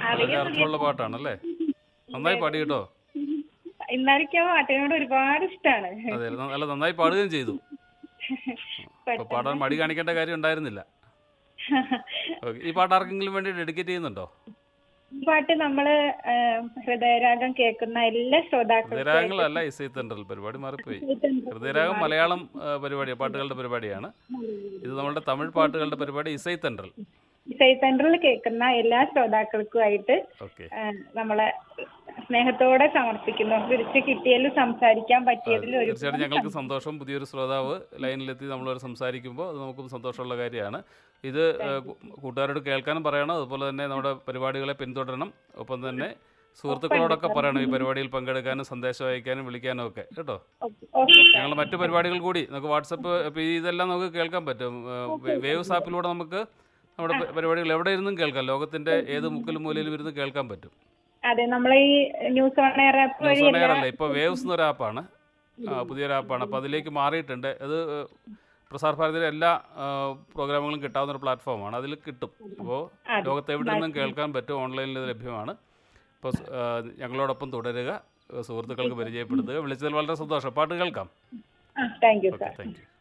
വളരെ അറിയാം അർത്ഥമുള്ള പാട്ടാണല്ലേ നന്നായി പാടി കേട്ടോ ഇന്നാലിക്ക് ആ പാട്ടിനോട് ഒരുപാട് ഇഷ്ടമാണ് അതെ നല്ല നന്നായി പാടുകയും ചെയ്തു അപ്പൊ പാടാൻ മടി കാണിക്കേണ്ട കാര്യം ഉണ്ടായിരുന്നില്ല ഓക്കെ ഈ പാട്ട് ആർക്കെങ്കിലും വേണ്ടി ഡെഡിക്കേറ്റ് ചെയ്യുന്നുണ്ടോ ഈ പാട്ട് നമ്മള് ആ, ഹൃദയരാഗം കേൾക്കുന്ന എല്ലാ ശ്രോതാക്കൾക്കും ഹൃദയരാഗങ്ങളല്ല ഇസൈ തെണ്ടൽ പരിപാടി മാറിപ്പോയി ഹൃദയരാഗം മലയാളം ആ, പരിപാടിയാണ് പാട്ടുകളുടെ പരിപാടിയാണ് ഇത് നമ്മുടെ തമിഴ് പാട്ടുകളുടെ പരിപാടി ഇസൈ തെണ്ടൽ ഇസൈ സെന്ററിൽ കേൾക്കുന്ന എല്ലാ ശ്രോതാക്കൾക്കുമായിട്ട് ഓക്കെ ആ, നമ്മളെ സ്നേഹത്തോടെ സമർപ്പിക്കുന്നു തിരിച്ച് കിട്ടിയതിൽ സംസാരിക്കാൻ പറ്റിയതിൽ ഒരു തീർച്ചയായിട്ടും ഞങ്ങൾക്ക് സന്തോഷം പുതിയൊരു ശ്രോതാവ് ലൈനിലെത്തി നമ്മളോട് സംസാരിക്കുമ്പോൾ അത് നമുക്കും സന്തോഷമുള്ള കാര്യമാണ് ഇത് ഏഹ്, കൂ- കൂട്ടുകാരോട് കേൾക്കാനും പറയണം അതുപോലെ തന്നെ നമ്മുടെ പരിപാടികളെ പിന്തുടരണം ഒപ്പം തന്നെ സുഹൃത്തുക്കളോടൊക്കെ പറയണം ഈ പരിപാടിയിൽ പങ്കെടുക്കാനും സന്ദേശം അയക്കാനും വിളിക്കാനും ഒക്കെ കേട്ടോ ഓക്കെ ഞങ്ങൾ മറ്റു പരിപാടികൾ കൂടി നമുക്ക് വാട്സപ്പ് ഇപ്പോൾ ഇതെല്ലാം നമുക്ക് കേൾക്കാൻ പറ്റും ഏഹ്, വേവ്സ് ആപ്പിലൂടെ നമുക്ക് നമ്മുടെ പ- പരിപാടികൾ എവിടെ ഇരുന്നും കേൾക്കാം ലോകത്തിന്റെ ഏത് മുക്കിലും മൂലയിലും ഇരുന്ന് കേൾക്കാൻ പറ്റും അതെ നമ്മളെ ഈ ന്യൂസ് ഓൺ എയർ ആപ്പ് വഴി ന്യൂസ് ഓൺ എയർ അല്ല ഇപ്പോൾ വേവ്സ് എന്നൊരു ആപ്പാണ് ആ, പുതിയൊരു ആപ്പാണ് അപ്പോൾ അതിലേക്ക് മാറിയിട്ടുണ്ട് അത് ഏഹ്, പ്രസാർ ഭാരതിയിലെ എല്ലാ ആ, പ്രോഗ്രാമുകളും കിട്ടാവുന്ന ഒരു പ്ലാറ്റ്ഫോമാണ് അതിൽ കിട്ടും അപ്പോൾ അതെ. ലോകത്ത് എവിടെ നിന്നും കേൾക്കാൻ പറ്റും ഓൺലൈനിൽ ഇത് ലഭ്യമാണ് അപ്പോൾ സ്- ആ, ഞങ്ങളോടൊപ്പം തുടരുക സുഹൃത്തുക്കൾക്ക് പരിചയപ്പെടുത്തുക വിളിച്ചതിൽ വളരെ സന്തോഷം പാട്ട് കേൾക്കാം ആ thank you okay sir thank U